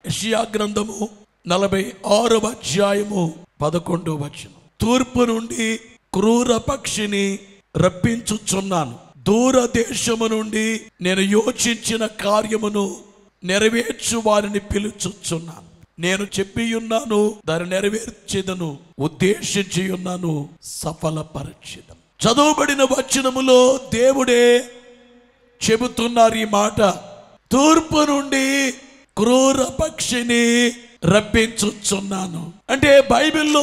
యెషయా గ్రంథము నలభై ఆరవ అధ్యాయము పదకొండవ వచనం తూర్పు నుండి క్రూర పక్షిని రప్పించుచున్నాను దూర దేశము నుండి నేను యోచించిన కార్యమును నెరవేర్చు వారిని పిలుచుచున్నాను నేను చెప్పి ఉన్నాను దాన్ని నెరవేర్చేదను ఉద్దేశించి ఉన్నాను సఫలపరచదను చదువుబడిన వచనములో దేవుడే చెబుతున్నారు ఈ మాట తూర్పు నుండి క్రూర పక్షిని రప్పించుచున్నాను అంటే బైబిల్లో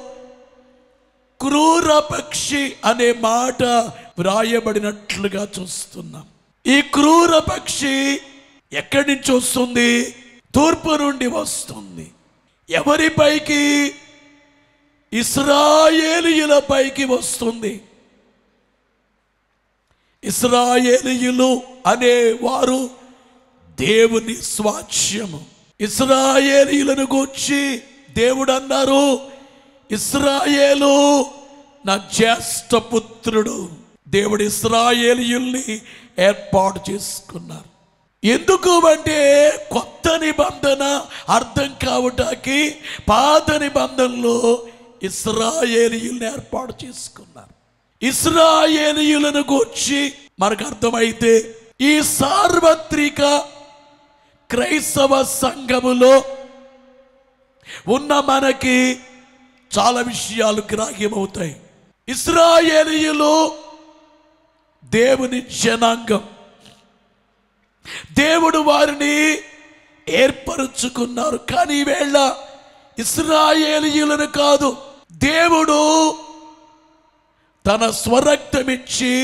క్రూర పక్షి అనే మాట వ్రాయబడినట్లుగా చూస్తున్నాం ఈ క్రూర పక్షి ఎక్కడి నుంచి వస్తుంది తూర్పు నుండి వస్తుంది ఎవరిపైకి ఇస్రాయేలీయుల పైకి వస్తుంది ఇస్రాయేలీయులు అనే వారు దేవుని స్వాచ్యము ఇస్రాయేలీయులను గూర్చి దేవుడు అన్నారు ఇస్రాయేలు నా జ్యేష్ఠ పుత్రుడు దేవుడు ఇస్రాయేలీయుల్ని ఏర్పాటు చేసుకున్నారు ఎందుకు అంటే కొత్త నిబంధన అర్థం కావటానికి పాత నిబంధనలో ఇస్రాయేలీయుల్ని ఏర్పాటు చేసుకున్నారు ఇస్రాయేలీయులను గూర్చి మనకు అర్థమైతే ఈ సార్వత్రిక క్రైస్తవ సంఘములో ఉన్న మనకి చాలా విషయాలు గ్రాహ్యమవుతాయి ఇస్రాయేలీయులు దేవుని జనాంగం దేవుడు వారిని ఏర్పరుచుకున్నారు కానీ ఈవేళ ఇస్రాయేలీయులను కాదు దేవుడు తన స్వరక్తమిచ్చి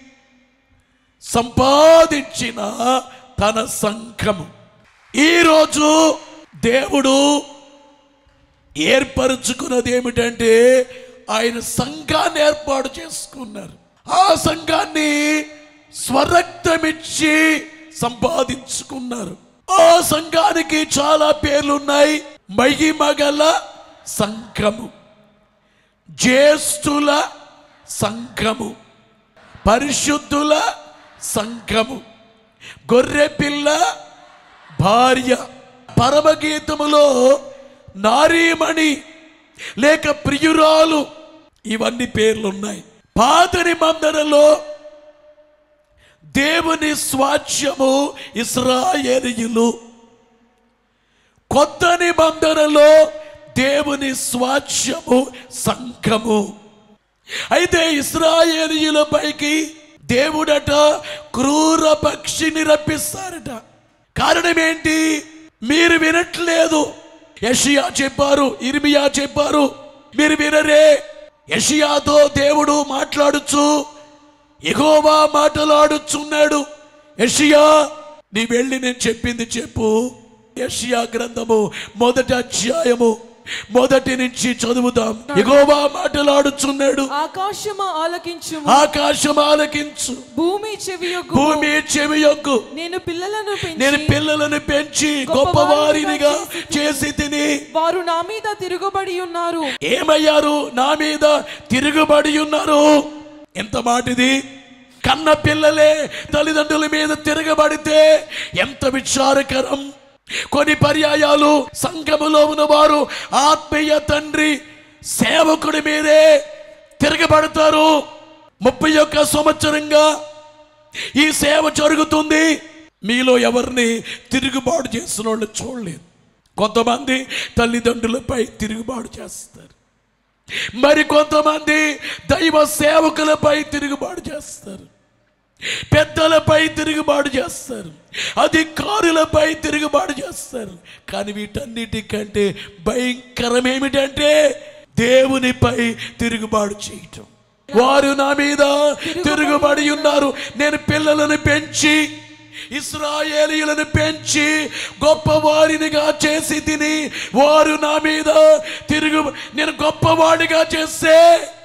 సంపాదించిన తన సంఘము ఈరోజు దేవుడు ఏర్పరచుకున్నది ఏమిటంటే ఆయన సంఘాన్ని ఏర్పాటు చేసుకున్నారు ఆ సంఘాన్ని స్వరక్తమిచ్చి సంపాదించుకున్నారు ఆ సంఘానికి చాలా పేర్లున్నాయి మహిమగల సంఘము జ్యేష్ఠుల సంఘము పరిశుద్ధుల సంఘము గొర్రెపిల్ల భార్య పరమగీతములో నారీమణి లేక ప్రియురాలు ఇవన్నీ పేర్లు ఉన్నాయి పాత నిబంధనలో దేవుని స్వాచ్యము ఇస్రాయేలీయులు కొత్త నిబంధనలో దేవుని స్వాచ్యము సంఘము అయితే ఇస్రాయేలీయుల పైకి దేవుడట క్రూర పక్షిని రప్పిస్తారట కారణం ఏంటి మీరు వినట్లేదు యషియా చెప్పారు ఇర్మియా చెప్పారు మీరు వినరే యషియాతో దేవుడు మాట్లాడుచు ఎగోవా మాటలాడుచున్నాడు యషియా నీ వెళ్ళి నేను చెప్పింది చెప్పు యషియా గ్రంథము మొదటి అధ్యాయము మొదటి నుంచి చదువుదాం ఎగోవా మాటలాడుచున్నాడు ఆకాశము ఆలకించుము ఆకాశం ఆలకించు భూమి చెవియొగ్గు భూమి చెవియొగ్గు నేను పిల్లలను నేను పెంచి పిల్లలను పెంచి గొప్పవారినిగా చేసి తిని వారు నా మీద తిరుగుబడి ఉన్నారు ఏమయ్యారు నా మీద తిరుగుబడి ఉన్నారు ఎంత మాటిది కన్న పిల్లలే తల్లిదండ్రుల మీద తిరగబడితే ఎంత విచారకరం కొన్ని పర్యాయాలు సంఘములో ఉన్నవారు ఆత్మీయ తండ్రి సేవకుడి మీదే తిరగబడతారు ముప్పై ఒక్క సంవత్సరంగా ఈ సేవ జరుగుతుంది మీలో ఎవరిని తిరుగుబాటు చేసిన వాళ్ళు చూడలేదు కొంతమంది తల్లిదండ్రులపై తిరుగుబాటు చేస్తారు మరి కొంతమంది దైవ సేవకులపై తిరుగుబాటు చేస్తారు పెద్దలపై తిరుగుబాటు చేస్తారు అధికారులపై తిరుగుబాటు చేస్తారు కానీ వీటన్నిటికంటే భయంకరం ఏమిటంటే దేవునిపై తిరుగుబాటు చేయటం వారు నా మీద తిరుగుబడి ఉన్నారు నేను పిల్లలను పెంచి ఇస్రాయేలీయులను పెంచి గొప్పవారినిగా చేసి తిని వారు నా మీద తిరుగు నేను గొప్పవాడిగా చేస్తే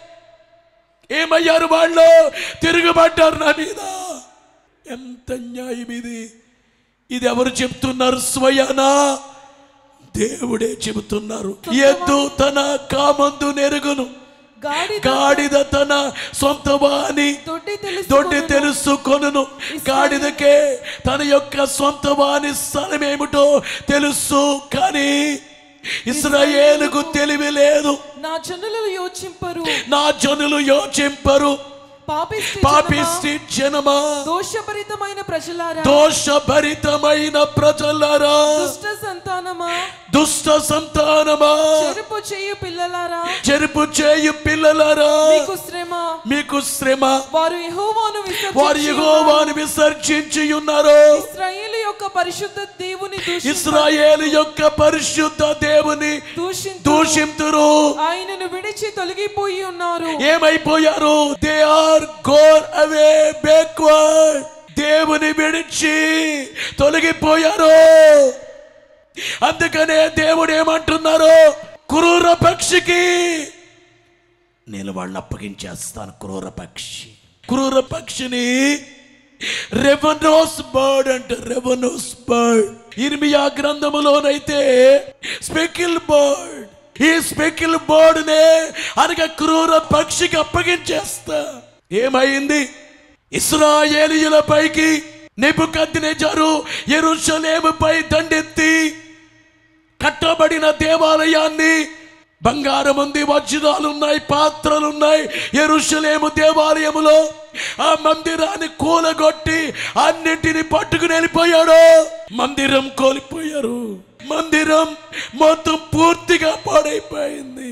ఏమయ్యారు వాళ్ళు తిరుగుబడ్డారు నా మీద ఎంత న్యాయం ఇది ఇది ఎవరు చెప్తున్నారు స్వయానా దేవుడే చెబుతున్నారు ఎద్దు తన కామందు నెరుగును గాడిద గాడిద తన సొంత వాని దొడ్డి దొడ్డి తెలుసు తెలుసుకొనును గాడిదకే తన యొక్క సొంత వాని స్థలమేమిటో తెలుసు కానీ ఇస్రాయేలుకు తెలివి లేదు నా జనులు యోచింపరు నా జనులు యోచింపరు పాపిష్టి పాపిష్టి జనమా దోషభరితమైన ప్రజలారా దోషభరితమైన ప్రజలారా దుష్ట సంతానమా దుష్ట సంతానమా చెరుపు చేయు పిల్లలారా చెరుపు చేయు పిల్లలారా మీకు శ్రమ మీకు శ్రమ వారు యెహోవాను వారు విసర్జించి యెహోవాను విసర్జించి ఉన్నారు ఇశ్రాయేలు యొక్క పరిశుద్ధ దేవుని దూషింప- ఇస్రాయేల్ యొక్క పరిశుద్ధ దేవుని దూషింతు దూషింతురు ఆయనను విడిచి తొలగిపోయి ఉన్నారు ఏమైపోయారు they are gone away backward దేవుని విడిచి తొలగిపోయారు అందుకనే దేవుడు ఏమంటున్నారు క్రూర పక్షికి నేను వాళ్ళని అప్పగించేస్తాను క్రూర పక్షి క్రూర పక్షిని రెవనోస్ బర్డ్ అంటే రెవనోస్ బర్డ్ ఇర్మియా గ్రంథములోనైతే స్పెకిల్ బర్డ్ ఈ స్పెకిల్ బర్డ్ నే అనగా క్రూర పక్షికి అప్పగించేస్తా ఏమైంది ఇస్రాయేలీయుల పైకి నెబుకద్నెజరు యెరూషలేముపై దండెత్తి కట్టబడిన దేవాలయాన్ని బంగారం ఉంది వజ్రాలున్నాయి పాత్రలున్నాయి ఎరుషలేము దేవాలయములో ఆ మందిరాన్ని కూలగొట్టి అన్నిటిని పట్టుకుని వెళ్ళిపోయాడు మందిరం కోల్పోయారు మందిరం మొత్తం పూర్తిగా పాడైపోయింది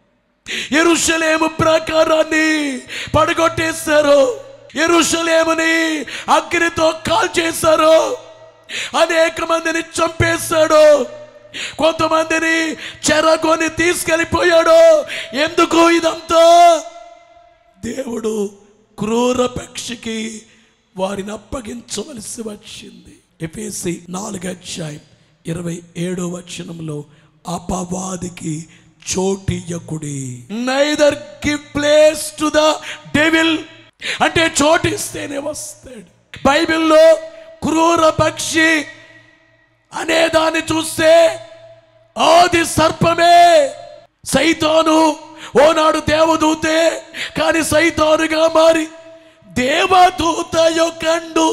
ఎరుషలేము ప్రాకారాన్ని పడగొట్టేశారు ఎరుషలేముని అగ్నితో కాల్చేశారు అనేక మందిని చంపేశాడు కొంతమందిని చెరగొని తీసుకెళ్ళిపోయాడు ఎందుకు ఇదంతా దేవుడు క్రూర పక్షికి వారిని అప్పగించవలసి వచ్చింది ఎఫేసి నాలుగు అధ్యాయం ఇరవై ఏడో వచనంలో అపవాదికి చోటియకుడి neither give place to the devil అంటే చోటిస్తేనే వస్తాడు బైబిల్లో క్రూర పక్షి అనే దాన్ని చూస్తే ఆది సర్పమే సైతాను ఓనాడు దేవదూతే కానీ సైతానుగా మారి దేవదూత యొక్కండు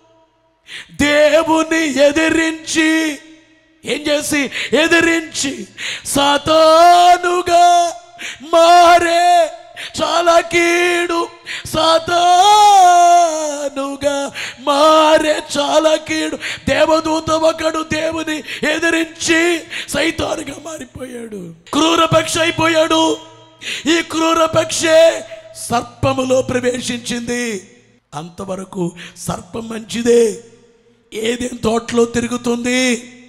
దేవుని ఎదిరించి ఏం చేసి ఎదిరించి సాతానుగా మారే చాలా కీడు సాతానుగా మారే చాలా కీడు దేవదూత ఒకడు దేవుని ఎదిరించి సైతానుగా మారిపోయాడు క్రూర పక్షి అయిపోయాడు ఈ క్రూర పక్షే సర్పములో ప్రవేశించింది అంతవరకు సర్పం మంచిదే ఏదేం తోటలో తిరుగుతుంది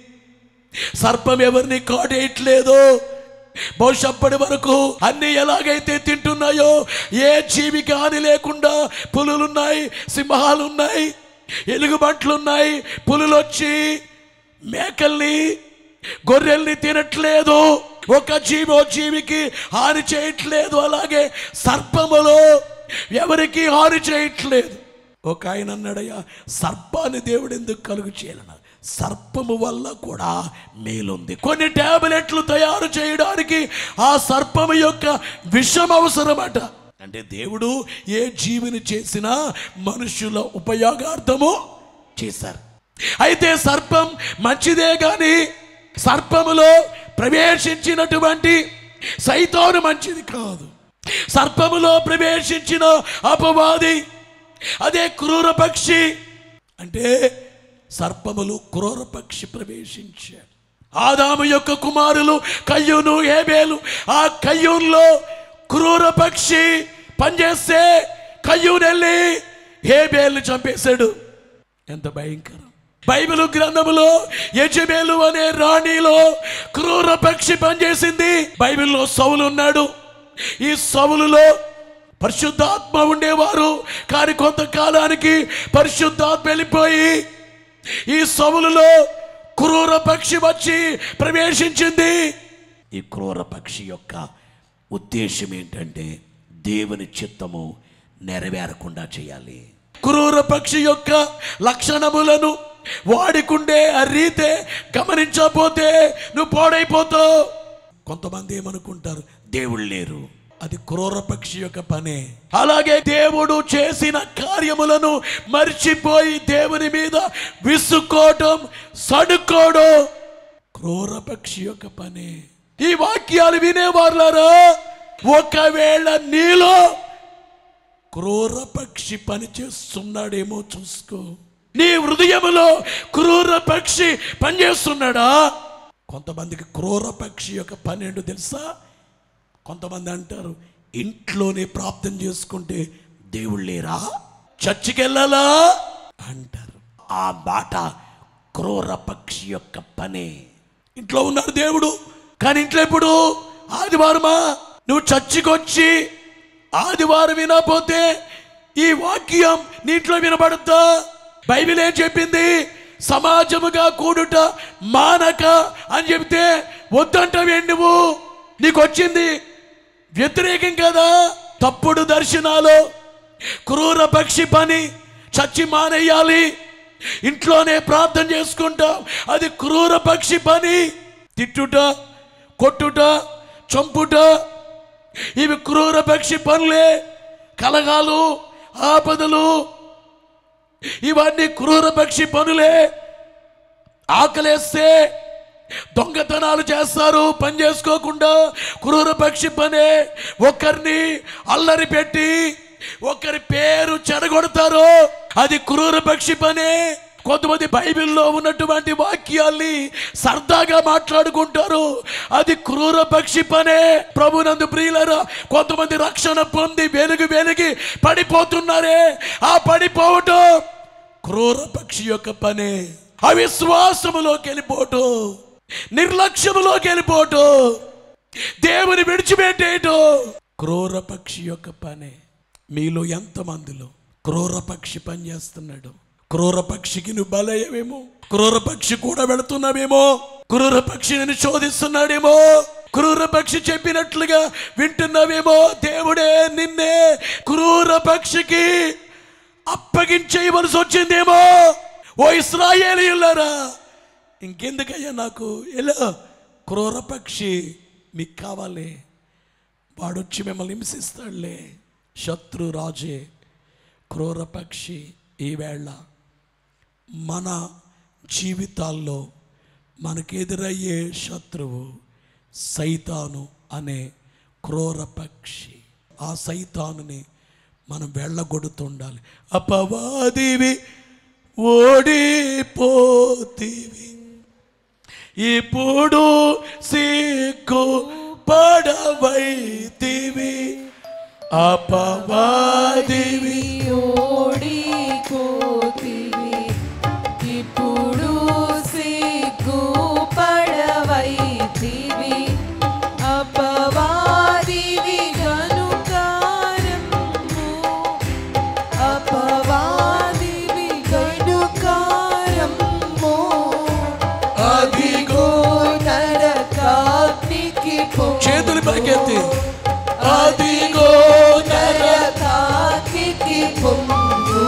సర్పం ఎవరిని కాడేయట్లేదు బహుశప్పటి వరకు అన్ని ఎలాగైతే తింటున్నాయో ఏ జీవికి హాని లేకుండా పులులున్నాయి సింహాలున్నాయి ఎలుగుబంట్లున్నాయి పులులు వచ్చి మేకల్ని గొర్రెల్ని తినట్లేదు ఒక జీవి ఓ జీవికి హాని చేయట్లేదు అలాగే సర్పములో ఎవరికి హాని చేయట్లేదు ఒక ఆయన అన్నాడయ్యా సర్పాన్ని దేవుడు ఎందుకు కలుగు చేయాలన్నారు సర్పము వల్ల కూడా మేలుంది కొన్ని టాబ్లెట్లు తయారు చేయడానికి ఆ సర్పము యొక్క విషం అవసరమట అంటే దేవుడు ఏ జీవిని చేసినా మనుషుల ఉపయోగార్థము చేశారు అయితే సర్పం మంచిదే గాని సర్పములో ప్రవేశించినటువంటి సైతాను మంచిది కాదు సర్పములో ప్రవేశించిన అపవాది అదే క్రూర పక్షి అంటే సర్పములు క్రూర పక్షి ప్రవేశించాడు ఆదాము యొక్క కుమారులు కయ్యూను ఏబేలు ఆ కయ్యూన్లో క్రూర పక్షి పనిచేస్తే కయ్యూను వెళ్ళి హేబేల్ని చంపేశాడు ఎంత భయంకరం బైబిల్ గ్రంథములో యజబేలు అనే రాణిలో క్రూర పక్షి పనిచేసింది బైబిల్లో సౌలు ఉన్నాడు ఈ సౌలులో పరిశుద్ధాత్మ ఉండేవారు కానీ కొంతకాలానికి పరిశుద్ధాత్మ వెళ్ళిపోయి ఈ సౌలులో క్రూర పక్షి వచ్చి ప్రవేశించింది ఈ క్రూర పక్షి యొక్క ఉద్దేశం ఏంటంటే దేవుని చిత్తము నెరవేరకుండా చేయాలి క్రూర పక్షి యొక్క లక్షణములను వాడికుండే ఆ రీతే గమనించకపోతే నువ్వు పాడైపోతావు కొంతమంది ఏమనుకుంటారు దేవుళ్ళు లేరు అది క్రూర పక్షి యొక్క పనే అలాగే దేవుడు చేసిన కార్యములను మర్చిపోయి దేవుని మీద విసుక్కోవటం సడుక్కోవడం క్రూర పక్షి యొక్క పనే ఈ వాక్యాలు వినేవారులారా ఒకవేళ నీలో క్రూర పక్షి పని చేస్తున్నాడేమో చూసుకో నీ హృదయములో క్రూర పక్షి పనిచేస్తున్నాడా కొంతమందికి క్రూర పక్షి యొక్క పని ఏంటో తెలుసా కొంతమంది అంటారు ఇంట్లోనే ప్రార్థన చేసుకుంటే దేవుళ్ళు లేరా చర్చికి వెళ్ళాలా అంటారు ఆ మాట క్రూర పక్షి యొక్క పనే ఇంట్లో ఉన్నాడు దేవుడు కానీ ఇంట్లో ఎప్పుడు ఆదివారమా నువ్వు చర్చికి వచ్చి ఆదివారం వినకపోతే ఈ వాక్యం నీ ఇంట్లో వినబడుతా బైబిల్ ఏం చెప్పింది సమాజముగా కూడుట మానక అని చెప్తే వద్దంటావేంటి నువ్వు నీకు వచ్చింది వ్యతిరేకం కదా తప్పుడు దర్శనాలు క్రూర పక్షి పని చచ్చి మానేయాలి ఇంట్లోనే ప్రార్థన చేసుకుంటాం అది క్రూర పక్షి పని తిట్టుట కొట్టుట చంపుట ఇవి క్రూర పక్షి పనులే కలగాలు ఆపదలు ఇవన్నీ క్రూర పక్షి పనులే ఆకలేస్తే దొంగతనాలు చేస్తారు పని చేసుకోకుండా క్రూర పక్షి పనే ఒకరిని అల్లరి పెట్టి ఒకరి పేరు చెడగొడతారు అది క్రూర పక్షి పనే కొంతమంది బైబిల్లో ఉన్నటువంటి వాక్యాల్ని సరదాగా మాట్లాడుకుంటారు అది క్రూర పక్షి పనే ప్రభునందు ప్రియులరా కొంతమంది రక్షణ పొంది వెలుగు వెలిగి పడిపోతున్నారే ఆ పడిపోవటం క్రూర పక్షి యొక్క పనే అవిశ్వాసములోకి వెళ్ళిపోవటం నిర్లక్ష్యములోకి వెళ్ళిపోవటం దేవుని విడిచిపెట్టేయటం క్రూర పక్షి యొక్క పనే మీలో ఎంతమందిలో క్రూర పక్షి పని చేస్తున్నాడు క్రూర పక్షికి నువ్వు బలయ్యవేమో క్రూర పక్షి కూడా వెళుతున్నావేమో క్రూర పక్షి నేను శోధిస్తున్నాడేమో క్రూర పక్షి చెప్పినట్లుగా వింటున్నావేమో దేవుడే నిన్నే క్రూర పక్షికి అప్పగించేయవలసి వచ్చిందేమో ఓ ఇస్రాయేలీయులారా ఇంకెందుకయ్యా నాకు ఎలా క్రూర పక్షి మీకు కావాలి వాడొచ్చి మిమ్మల్ని హింసిస్తాడులే శత్రు రాజే క్రూర పక్షి ఈవేళ మన జీవితాల్లో మనకెదురయ్యే శత్రువు సైతాను అనే క్రూర పక్షి ఆ సైతానుని మనం వెళ్ళగొడుతుండాలి అపవాదివి ఓడిపోతివి ఇప్పుడు సిగ్గు పడవైతివి అపవాదివి ఓడిపోతివి ఇప్పుడు సిగ్గు పడవైతివి అపవాదివి గనుకారము అపవాదివి గనుకారము అదిగో నరకాగ్నికి పొంగు. చేతులు పైకెత్తి అదిగో నర నరకాగ్నికి పొంగు.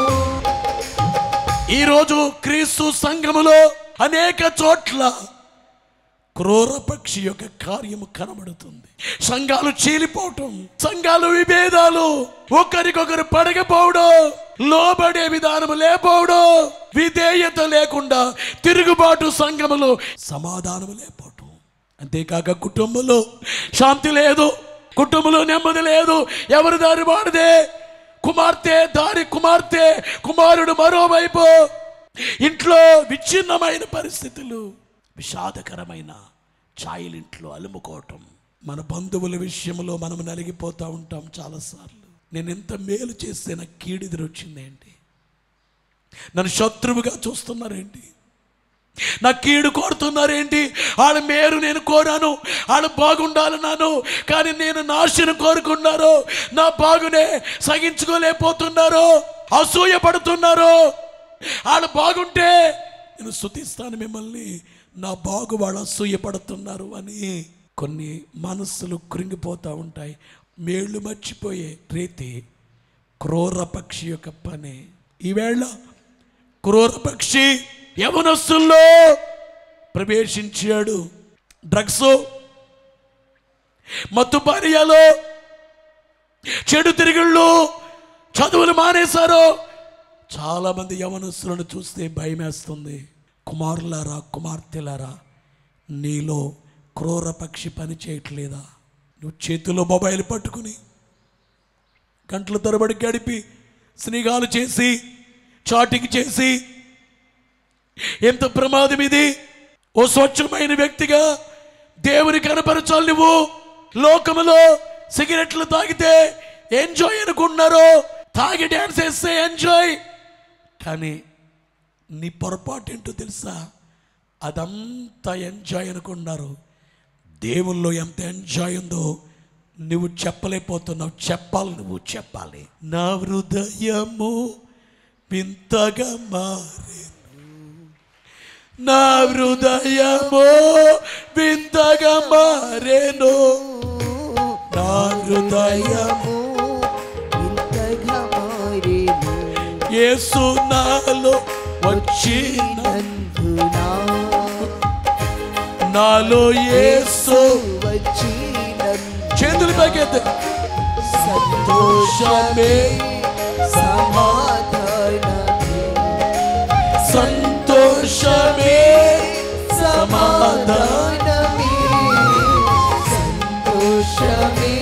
ఈరోజు క్రీస్తు సంఘములో అనేక చోట్ల క్రూర పక్షి యొక్క కార్యము కనబడుతుంది సంఘాలు చీలిపోవటం సంఘాలు విభేదాలు ఒకరికొకరు పడకపోవడం లోబడే విధానము లేకపోవడం విధేయత లేకుండా తిరుగుబాటు సంఘములో సమాధానము లేకపోవటం అంతేకాక కుటుంబంలో శాంతి లేదు కుటుంబంలో నెమ్మది లేదు ఎవరి దారి వాడిదే కుమార్తె దారి కుమార్తె కుమారుడు మరోవైపు ఇంట్లో విచ్ఛిన్నమైన పరిస్థితులు విషాదకరమైన ఛాయలింట్లో అలుముకోవటం మన బంధువుల విషయంలో మనం నలిగిపోతూ ఉంటాం చాలాసార్లు నేను ఎంత మేలు చేస్తే నాకు కీడిదిరి వచ్చిందేంటి నన్ను శత్రువుగా చూస్తున్నారేంటి నా కీడు కోరుతున్నారేంటి వాళ్ళ మేరు నేను కోరాను వాళ్ళు బాగుండాలన్నాను కానీ నేను నాశనం కోరుకున్నారు నా బాగునే సహించుకోలేకపోతున్నారు అసూయ పడుతున్నారు వాళ్ళు బాగుంటే నేను స్థుతిస్తాను మిమ్మల్ని నా బాగు వాళ్ళు అసూయ పడుతున్నారు అని కొన్ని మనస్సులు కృంగిపోతూ ఉంటాయి మేళ్ళు మర్చిపోయే రీతి క్రూర పక్షి యొక్క పని ఈవేళ క్రూర పక్షి యవనస్తుల్లో ప్రవేశించాడు డ్రగ్స్ మత్తు పానీయాలు చెడు తిరుగుళ్ళు చదువులు మానేశారు చాలా మంది యవనస్తులను చూస్తే భయమేస్తుంది కుమారులారా కుమార్తెలారా నీలో క్రూర పక్షి పని చేయట్లేదా నువ్వు చేతిలో మొబైల్ పట్టుకుని గంటల తరబడి గడిపి స్నేహాలు చేసి చాటింగ్ చేసి ఎంత ప్రమాదం ఇది ఓ స్వచ్ఛమైన వ్యక్తిగా దేవుని కనపరచాలి నువ్వు లోకములో సిగరెట్లు తాగితే ఎంజాయ్ అనుకున్నారు తాగి డ్యాన్స్ వేస్తే ఎంజాయ్ కానీ నీ పొరపాటు ఏంటో తెలుసా అదంతా ఎంజాయ్ అనుకున్నారు దేవుల్లో ఎంత ఎంజాయ్ ఉందో నువ్వు చెప్పలేకపోతున్నావు చెప్పాలి నువ్వు చెప్పాలి నా హృదయము వింతగా మారేను నా హృదయము వింతగా మారేను నా హృదయము ఇంతగా మారేను యేసు నాలో వచ్చిన నందునా నాలో యేసు వచ్చినందు చేతులు పైకెత్తే సంతోషమే సమాధానమే సంతోషమే సమాధానమే సంతోషమే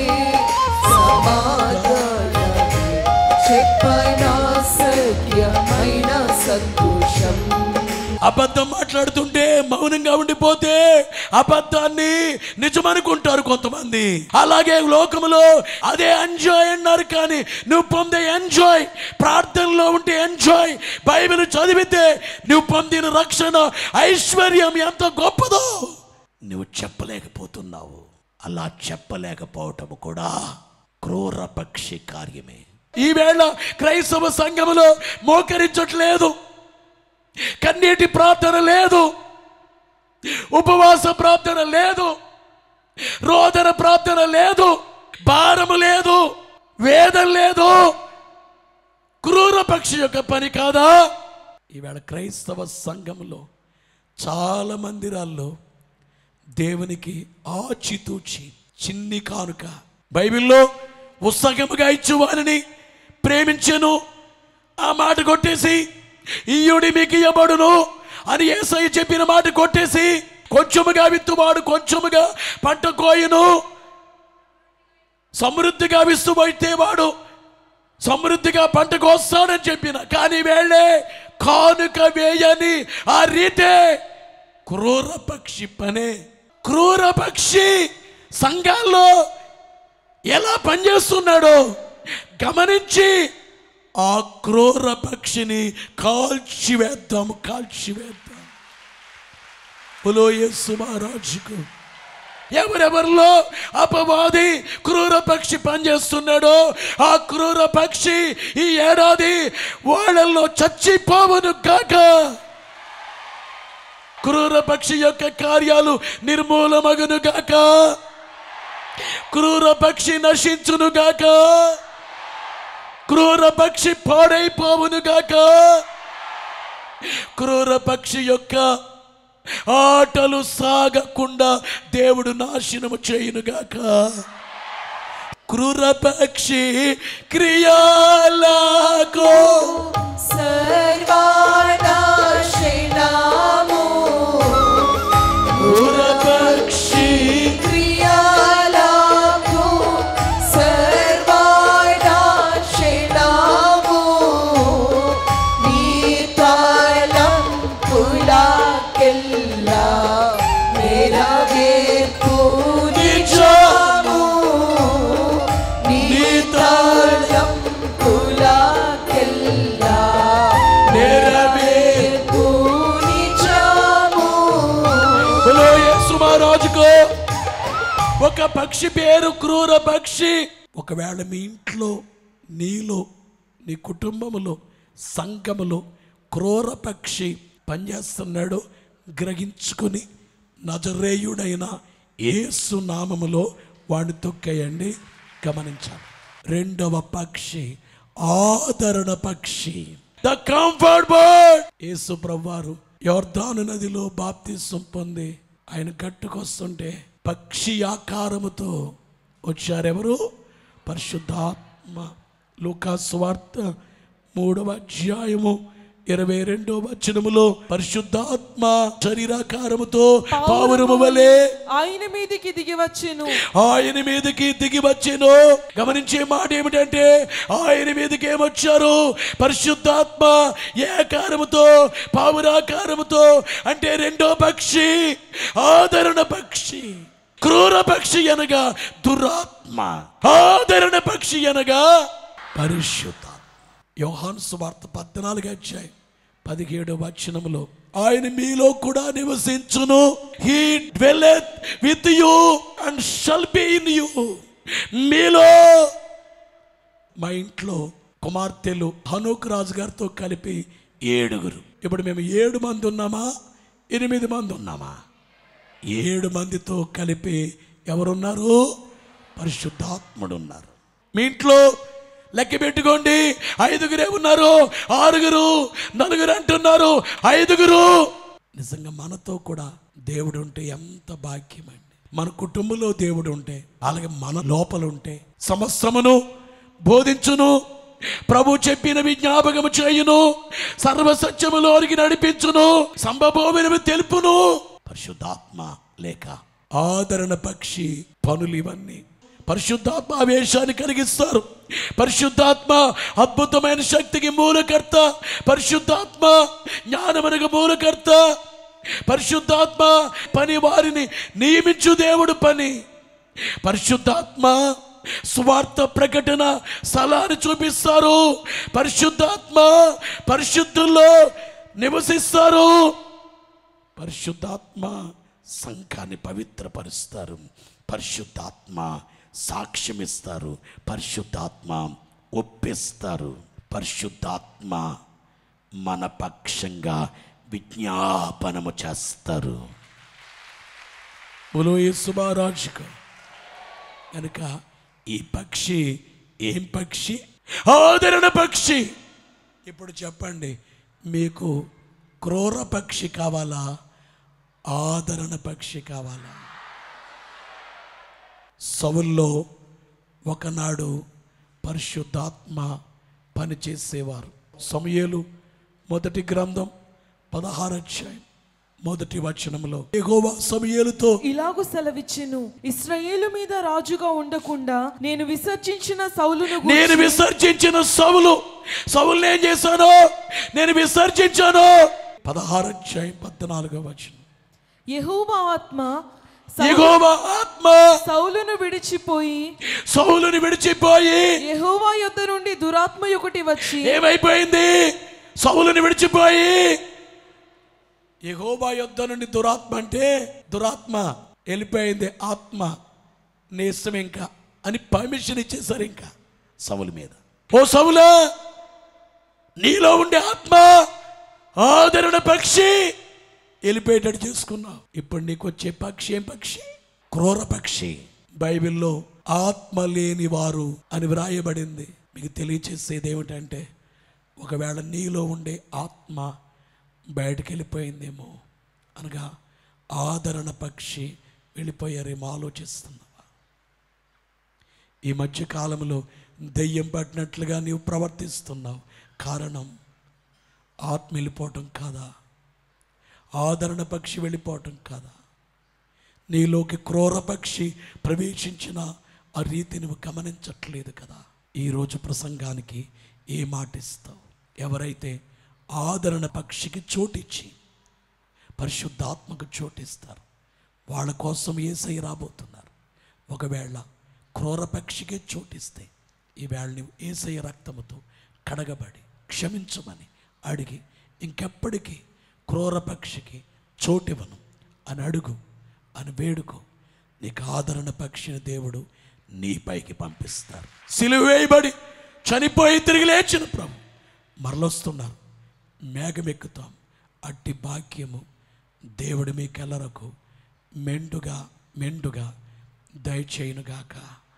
సమాధానమే చెప్పనా సత్యమైన సంతోషం అబద్ధం మాట్లాడుతుంటే మౌనంగా ఉండిపోతే అబద్ధాన్ని నిజమనుకుంటారు కొంతమంది అలాగే లోకములో అదే ఎంజాయ్ అన్నారు కానీ నువ్వు పొందే ఎంజాయ్ ప్రార్థనలో ఉంటే ఎంజాయ్ బైబిల్ చదివితే నువ్వు పొందిన రక్షణ ఐశ్వర్యం ఎంత గొప్పదో నువ్వు చెప్పలేకపోతున్నావు అలా చెప్పలేకపోవటం కూడా క్రూర పక్షి కార్యమే ఈవేళ క్రైస్తవ సంఘములో మోకరించట్లేదు కన్నీటి ప్రార్థన లేదు ఉపవాస ప్రార్థన లేదు రోదన ప్రార్థన లేదు భారము లేదు వేదం లేదు క్రూర పక్షి యొక్క పని కాదా ఈవేళ క్రైస్తవ సంఘంలో చాలా మందిరాల్లో దేవునికి ఆచితూచి చిన్ని కానుక బైబిల్లో ఉత్సాహముగా ఇచ్చువారిని ప్రేమించెను ఆ మాట కొట్టేసి ఈయుడి మీకు ఇవ్వబడును అని ఏసయ్య చెప్పిన మాట కొట్టేసి కొంచెముగా విత్తువాడు కొంచెముగా పంట కోయును సమృద్ధిగా విస్తుబడితే వాడు సమృద్ధిగా పంట కోస్తాడని చెప్పిన కానీ వేళే కానుక వేయని ఆ రీతే క్రూర పక్షి పనే క్రూర పక్షి సంఘాల్లో ఎలా పనిచేస్తున్నాడో గమనించి ఆ క్రూర పక్షిని కాల్చివేద్దాం కాల్చివేద్దాం పులో యేసు మహారాజుకు ఎవరెవరిలో అపవాది క్రూర పక్షి పనిచేస్తున్నాడో ఆ క్రూర పక్షి ఈ ఏడాది వాళ్ళల్లో చచ్చిపోవను కాక క్రూర పక్షి యొక్క కార్యాలు నిర్మూలమగును గాక క్రూర పక్షి నశించును గాక క్రూర పక్షి పాడైపోవును గాక క్రూర పక్షి యొక్క ఆటలు సాగకుండా దేవుడు నాశనము చేయునుగాక క్రూర పక్షి క్రియాలకు సర్వానాశనాము క్రూర పక్షి క్రియాలకు సర్వానాశనాము నీ తలంపులకెల్లా నెరవేర్పు నిజము నీ తలంపులకెల్లా నెరవేర్పు నిజము బలో యేసు మహారాజుకు ఒక పక్షి పేరు క్రూర పక్షి ఒకవేళ మీ ఇంట్లో నీలో నీ కుటుంబములో సంఘములో క్రూర పక్షి పనిచేస్తున్నాడు గ్రహించుకుని నజరేయుడైన యేసు నామములో వాడిని తొక్కేయండి గమనించాలి రెండవ పక్షి ఆదరణ పక్షి ద కంఫర్ట్ బర్డ్ యేసు ప్రభువారు యోర్ధాను నదిలో బాప్తిసం పొంది ఆయన గట్టుకొస్తుంటే పక్షి ఆకారముతో వచ్చారెవరు పరిశుద్ధాత్మ లూకాసు వార్త మూడవ అధ్యాయము ఇరవై రెండవ వచనములో పరిశుద్ధాత్మ శరీరాకారముతో పావురము వలె ఆయన మీదికి దిగి వచ్చెను ఆయన మీదకి దిగి వచ్చెను గమనించే మాట ఏమిటంటే ఆయన మీదకి ఏమొచ్చారు పరిశుద్ధాత్మ ఏ ఆకారముతో పావురాకారముతో అంటే రెండో పక్షి ఆదరణ పక్షి క్రూర పక్షి అనగా దురాత్మ ఆదరణ పక్షి అనగా పరిశుద్ధ యోహాను సువార్త పద్నాలుగు అధ్యాయం పదిహేడు వచనములో ఆయన మీలో కూడా నివసించును he dwelleth with you and shall be in you మీలో మా ఇంట్లో కుమార్తెలు హనూక్ రాజు గారితో కలిపి ఏడుగురు ఇప్పుడు మేము ఏడు మంది ఉన్నామా ఎనిమిది మంది ఉన్నామా ఏడు మందితో కలిపి ఎవరున్నారు పరిశుద్ధాత్ముడు ఉన్నారు మీ ఇంట్లో లెక్క పెట్టుకోండి ఐదుగురే ఉన్నారు ఆరుగురు నలుగురు అంటున్నారు ఐదుగురు నిజంగా మనతో కూడా దేవుడు ఉంటే ఎంత భాగ్యమండి మన కుటుంబంలో దేవుడు ఉంటే అలాగే మన లోపల ఉంటే సమస్తమును బోధించును ప్రభు చెప్పిన విజ్ఞాపకము చేయును సర్వసత్యములోనికి నడిపించును సంభవమైనవి తెలుపును పరిశుద్ధాత్మ లేక ఆదరణ పక్షి పనులు ఇవన్నీ పరిశుద్ధాత్మ ఆవేశాన్ని కలిగిస్తారు పరిశుద్ధాత్మ అద్భుతమైన శక్తికి మూలకర్త పరిశుద్ధాత్మ జ్ఞానమనకు మూలకర్త పరిశుద్ధాత్మ పని వారిని నియమించు దేవుడు పని పరిశుద్ధాత్మ స్వార్థ ప్రకటన స్థలాన్ని చూపిస్తారు పరిశుద్ధాత్మ పరిశుద్ధుల్లో నివసిస్తారు పరిశుద్ధాత్మ సంఘాన్ని పవిత్రపరుస్తారు పరిశుద్ధాత్మ సాక్ష్యం ఇస్తారు పరిశుద్ధాత్మ ఒప్పిస్తారు పరిశుద్ధాత్మ మన పక్షంగా విజ్ఞాపనము చేస్తారు బులో సుబారాజుకు కనుక ఈ పక్షి ఏం పక్షి ఆదరణ పక్షి ఇప్పుడు చెప్పండి మీకు క్రూర పక్షి కావాలా ఆదరణ పక్షి కావాలా సవుల్లో ఒకనాడు పరిశుద్ధాత్మ పనిచేసేవారు సమయలు మొదటి గ్రంథం పదహారు అధ్యాయం మొదటి వచనంలో ఎగోవా సమయలుతో ఇలాగు సెలవిచ్చెను ఇస్రాయేలు మీద రాజుగా ఉండకుండా నేను విసర్జించిన సౌలును గూర్చి నేను విసర్జించిన సవులు సవుల్ని ఏం చేశాను నేను విసర్జించాను పదహారు అధ్యాయం పద్నాలుగో వచనం యెహోవా ఆత్మ సౌ- ఎగోవా ఆత్మ సౌలును విడిచిపోయి సౌలుని విడిచిపోయి యెహోవా యొద్ద నుండి దురాత్మ ఒకటి వచ్చి ఏమైపోయింది సౌలుని విడిచిపోయి యెహోవా యొద్ద నుండి దురాత్మ అంటే దురాత్మ వెళ్ళిపోయింది ఆత్మ నీ ఇష్టం ఇంకా అని పర్మిషన్ ఇచ్చేసారు ఇంకా సవుల మీద ఓ సవులా నీలో ఉండే ఆత్మ ఆదరణ పక్షి వెళ్ళిపోయేటట్టు చేసుకున్నావు ఇప్పుడు నీకు వచ్చే పక్షి ఏం పక్షి క్రూర పక్షి బైబిల్లో ఆత్మ లేని వారు అని వ్రాయబడింది మీకు తెలియచేసేది ఏమిటంటే ఒకవేళ నీలో ఉండే ఆత్మ బయటకు వెళ్ళిపోయిందేమో అనగా ఆదరణ పక్షి వెళ్ళిపోయారేమో ఆలోచిస్తున్నావా ఈ మధ్య కాలంలో దెయ్యం పట్టినట్లుగా నీవు ప్రవర్తిస్తున్నావు కారణం ఆత్మ వెళ్ళిపోవటం కాదా ఆదరణ పక్షి వెళ్ళిపోవటం కాదా నీలోకి క్రూర పక్షి ప్రవేశించిన ఆ రీతి నువ్వు గమనించట్లేదు కదా ఈరోజు ప్రసంగానికి ఏ మాట ఇస్తావు ఎవరైతే ఆదరణ పక్షికి చోటిచ్చి పరిశుద్ధాత్మకు చోటిస్తారు వాళ్ళ కోసం ఏసై రాబోతున్నారు ఒకవేళ క్రూర పక్షికే చోటిస్తే ఈవేళ నువ్వు ఏసై రక్తముతో కడగబడి క్షమించమని అడిగి ఇంకెప్పటికీ క్రూర పక్షికి చోటివ్వను అని అడుగు అని వేడుకో నీకు ఆదరణ పక్షిని దేవుడు నీపైకి పంపిస్తారు సిలువ వేయబడి చనిపోయి తిరిగి లేచిన ప్రభు మరలొస్తున్నారు మేఘమెక్కుతాం అట్టి భాగ్యము దేవుడి మీకెల్లరకు మెండుగా మెండుగా దయచేయునుగాక